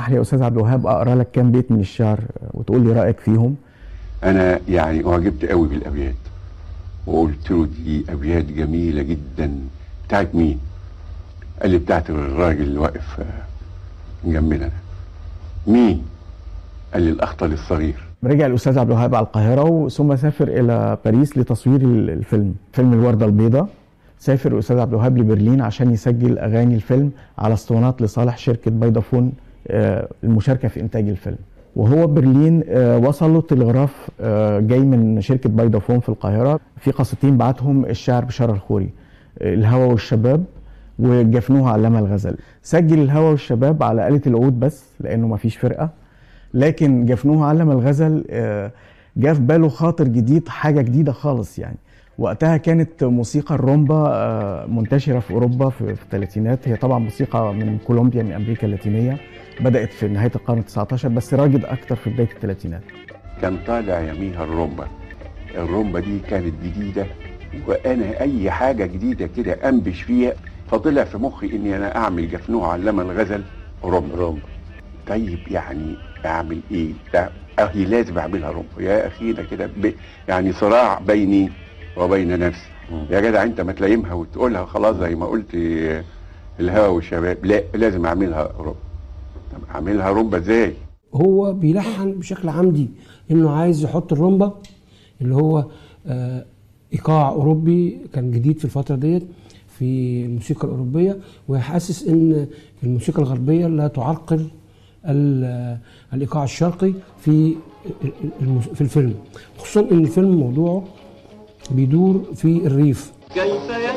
تسمح لي يا استاذ عبد الوهاب اقرا لك كام بيت من الشعر وتقول لي رايك فيهم انا يعني اعجبت قوي بالابيات وقلت له دي ابيات جميله جدا بتاعت مين قال لي بتاعت الراجل اللي واقف آه، جنبنا ده مين قال لي الاخطل الصغير رجع الاستاذ عبد الوهاب على القاهره ثم سافر الى باريس لتصوير الفيلم فيلم الورده البيضاء سافر الاستاذ عبد الوهاب لبرلين عشان يسجل اغاني الفيلم على اسطوانات لصالح شركه فودافون آه، المشاركه في انتاج الفيلم وهو برلين آه، وصل له تلغراف آه، جاي من شركه فودافون في القاهره في قصتين بعتهم الشاعر بشار الخوري الهوى والشباب وجفنوها علامة الغزل سجل الهوى والشباب على آلة العود بس لأنه ما فيش فرقة لكن جفنوها علم الغزل آه، جاء في باله خاطر جديد حاجة جديدة خالص يعني وقتها كانت موسيقى الرومبا آه، منتشرة في أوروبا في في الثلاثينات هي طبعا موسيقى من كولومبيا من أمريكا اللاتينية بدأت في نهاية القرن 19 بس راجد أكتر في بداية الثلاثينات كان طالع يميها الرومبا الرومبا دي كانت جديده وانا اي حاجه جديده كده انبش فيها فطلع في مخي اني انا اعمل جفنوه علامه الغزل رومبا رومبا طيب يعني اعمل ايه لا اهي لازم اعملها رومبا يا اخينا كده ب- يعني صراع بيني وبين نفسي يا جدع انت ما تلايمها وتقولها خلاص زي ما قلت آه، الهوى والشباب لا لازم اعملها رومبا طب اعملها رومبا ازاي هو بيلحن بشكل عمدي انه عايز يحط الرومبا اللي هو آه، ايقاع اوروبي كان جديد في الفتره ديت في الموسيقى الاوروبيه وحاسس ان الموسيقى الغربيه لا تعرقل ال- الايقاع الشرقي في المس- في الفيلم خصوصا ان الفيلم موضوعه بيدور في الريف كيف